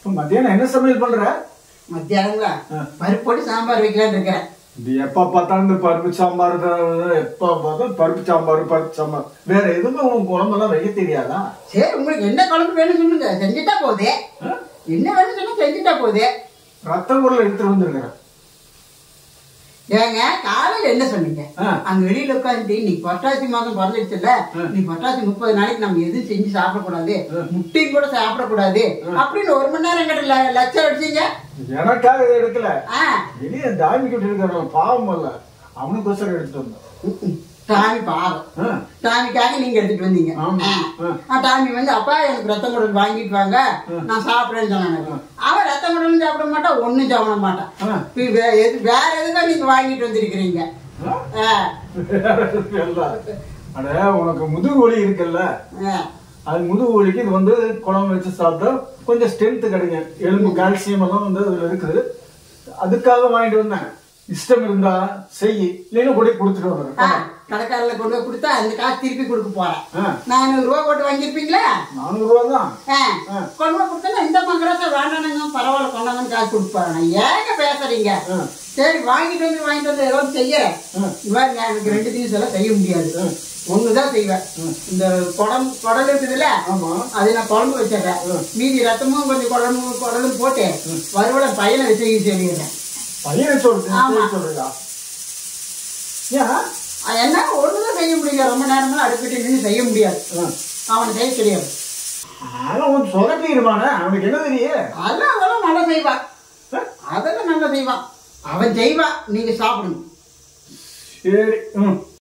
மத்தியானம் என்ன சமையல் பண்ற மத்தியானங்களா ஆ. பருப்போடு சாம்பார் வைக்கலான்னு இருக்கிறேன் இது எப்ப பார்த்தாலும் இந்த பருப்பு சாம்பார் தான் எப்ப பார்த்தாலும் பருப்பு சாம்பார் பருப்பு சாம்பார் வேற எதுவுமே உன் குழம்பெல்லாம் வைக்க தெரியாதா சரி உங்களுக்கு என்ன குழம்பு வேணும் சொல்லுங்க செஞ்சுட்டா போதே ஆ? என்ன வேணும் சொன்னா செஞ்சுட்டா போதே ரத்த குரல் எடுத்துட்டு வந்திருக்கிறேன் ஏங்க காலையில என்ன சொன்னீங்க ஆ. அங்க வெளியில உட்காந்துட்டு நீ புரட்டாசி மாசம் பிறந்துடுச்சுல்ல நீ புரட்டாசி முப்பது நாளைக்கு நம்ம எதுவும் செஞ்சு சாப்பிடக்கூடாது முட்டையும் கூட சாப்பிடக்கூடாது அப்படின்னு ஒரு மணி நேரம் கிட்ட லட்சம் அடிச்சீங்க எனக்காக இதை எடுக்கல ஆ வெளியே தாமி கிட்ட இருக்கிறவன் பாவம் இல்ல அவனுக்கோசரம் எடுத்துட்டு வந்தேன் டாமி பாவம் ஆ. டாமிக்காக நீங்க எடுத்துட்டு வந்தீங்க ஆமா. ஆ. ஆ, டாமி வந்து அப்பா எனக்கு ரத்தம் குடல் வாங்கிட்டு வாங்க நான் சாப்பிடுறேன்னு சொன்னாங்க அவன் ரத்தம் குடலும் சாப்பிட மாட்டான் ஒண்ணும் சாப்பிட மாட்டான் ஆ. இப்ப வே- எது- வேற எதுக்கா நீங்க வாங்கிட்டு வந்திருக்கிறீங்க ஆ? ஆ. வேற எதுவும் இல்ல. அட உனக்கு முதுகு வலி இருக்குல்ல ஆ. அது முதுகு வலிக்கு இது வந்து குழம்பு வச்சு சாப்பிட்டா கொஞ்சம் ஸ்ட்ரென்த் கிடைக்கும் எலும்பு கால்சியம் எல்லாம் வந்து அதுல இருக்குது அதுக்காக வாங்கிட்டு வந்தேன் இஷ்டம் இருந்தா செய் இல்லைன்னா கூட கொடுத்துட்டு ஆ, வந்துடுறேன் கடைக்காரர்ல கொண்டு போய் கொடுத்தா அந்த காசு திருப்பி கொடுக்க போறேன் ஆ. நானூறு ரூபா போட்டு வாங்கியிருப்பீங்களா நானூறு ரூபா தான் ஆ. ஆ. கொண்டு போய் கொடுத்தா இந்த மங்கரத்தை வேண்டானுங்க பரவாயில்ல கொண்டாங்கன்னு காசு கொடுப்பாரு நான் ஏங்க பேசுறீங்க ஆ. சரி வாங்கிட்டு வந்து வாங்கிட்டு வந்து ஏதோ செய்யறேன் ஆ. இவ்வாறு நான் எனக்கு ரெண்டு திங்ஸ் எல்லாம் செய்ய முடியாது ஒண்ணுதான் செய்வேன் இந்த குடம் குடல் இருக்குதுல்ல ஆமா அது நான் குழம்பு வச்சிடுறேன் மீதி ரத்தமும் கொஞ்சம் குழம்பு குடலும் போட்டு வறுவலை பையனை வச்சு சொல்லிடுறேன் பையனை சொல்றது ஆமா. சொல்றதா ஏன் அது என்ன ஒண்ணுதான் செய்ய முடியல ரொம்ப நேரமா அடுப்பிட்டு நின்று செய்ய முடியாது ஆ. அவன் செய்ய தெரியாது அவன் உன் சொதப்பிடுவானே அவனுக்கு என்ன தெரியும் அதெல்லாம் அதெல்லாம் நல்லா செய்வான் அதெல்லாம் நல்லா செய்வான் அவன் செய்வான் நீங்க சாப்பிடுங்க சரி ம்